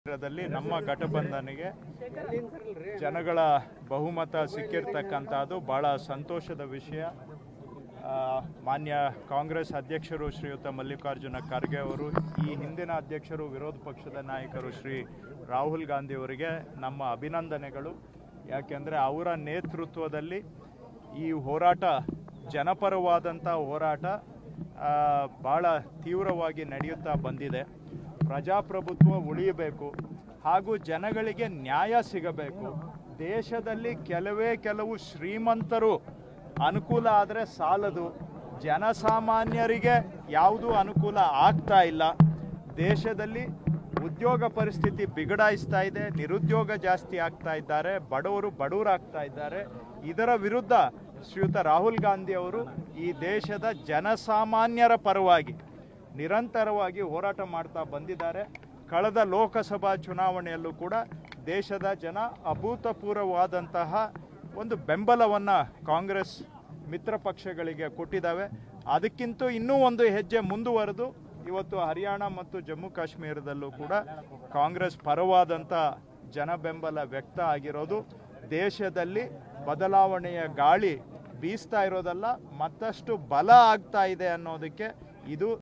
ಕ್ಷೇತ್ರದಲ್ಲಿ ನಮ್ಮ ಘಟಬಂಧನಿಗೆ ಜನಗಳ ಬಹುಮತ ಸಿಕ್ಕಿರ್ತಕ್ಕಂಥದ್ದು ಬಹಳ ಸಂತೋಷದ ವಿಷಯ ಆ, ಮಾನ್ಯ ಕಾಂಗ್ರೆಸ್ ಅಧ್ಯಕ್ಷರು ಶ್ರೀಯುತ ಮಲ್ಲಿಕಾರ್ಜುನ ಖರ್ಗೆ ಅವರು ಈ ಹಿಂದಿನ ಅಧ್ಯಕ್ಷರು ವಿರೋಧ ಪಕ್ಷದ ನಾಯಕರು ಶ್ರೀ ರಾಹುಲ್ ಗಾಂಧಿ ಅವರಿಗೆ ನಮ್ಮ ಅಭಿನಂದನೆಗಳು ಯಾಕೆಂದರೆ ಅವರ ನೇತೃತ್ವದಲ್ಲಿ ಈ ಹೋರಾಟ ಜನಪರವಾದಂಥ ಹೋರಾಟ ಆ, ಬಹಳ ತೀವ್ರವಾಗಿ ನಡೆಯುತ್ತಾ ಬಂದಿದೆ ಪ್ರಜಾಪ್ರಭುತ್ವ ಉಳಿಯಬೇಕು ಹಾಗೂ ಜನಗಳಿಗೆ ನ್ಯಾಯ ಸಿಗಬೇಕು ದೇಶದಲ್ಲಿ ಕೆಲವೇ ಕೆಲವು ಶ್ರೀಮಂತರು ಅನುಕೂಲ ಆದರೆ ಸಾಲದು ಜನಸಾಮಾನ್ಯರಿಗೆ ಯಾವುದೂ ಅನುಕೂಲ ಆಗ್ತಾ ಇಲ್ಲ ದೇಶದಲ್ಲಿ ಉದ್ಯೋಗ ಪರಿಸ್ಥಿತಿ ಬಿಗಡಾಯಿಸ್ತಾ ಇದೆ ನಿರುದ್ಯೋಗ ಜಾಸ್ತಿ ಆಗ್ತಾ ಇದ್ದಾರೆ ಬಡವರು ಬಡವರಾಗ್ತಾ ಇದ್ದಾರೆ ಇದರ ವಿರುದ್ಧ ಶ್ರೀಯುತ ರಾಹುಲ್ ಗಾಂಧಿ ಅವರು ಈ ದೇಶದ ಜನಸಾಮಾನ್ಯರ ಪರವಾಗಿ ನಿರಂತರವಾಗಿ ಹೋರಾಟ ಮಾಡ್ತಾ ಬಂದಿದ್ದಾರೆ ಕಳೆದ ಲೋಕಸಭಾ ಚುನಾವಣೆಯಲ್ಲೂ ಕೂಡ ದೇಶದ ಜನ ಅಭೂತಪೂರ್ವವಾದಂತಹ ಒಂದು ಬೆಂಬಲವನ್ನು ಕಾಂಗ್ರೆಸ್ ಮಿತ್ರ ಪಕ್ಷಗಳಿಗೆ ಕೊಟ್ಟಿದ್ದಾವೆ ಅದಕ್ಕಿಂತ ಇನ್ನೂ ಒಂದು ಹೆಜ್ಜೆ ಮುಂದುವರೆದು ಇವತ್ತು ಹರಿಯಾಣ ಮತ್ತು ಜಮ್ಮು ಕಾಶ್ಮೀರದಲ್ಲೂ ಕೂಡ ಕಾಂಗ್ರೆಸ್ ಪರವಾದಂಥ ಜನ ಬೆಂಬಲ ವ್ಯಕ್ತ ಆಗಿರೋದು ದೇಶದಲ್ಲಿ ಬದಲಾವಣೆಯ ಗಾಳಿ ಬೀಸ್ತಾ ಇರೋದಲ್ಲ ಮತ್ತಷ್ಟು ಬಲ ಆಗ್ತಾ ಇದೆ ಅನ್ನೋದಕ್ಕೆ ಇದು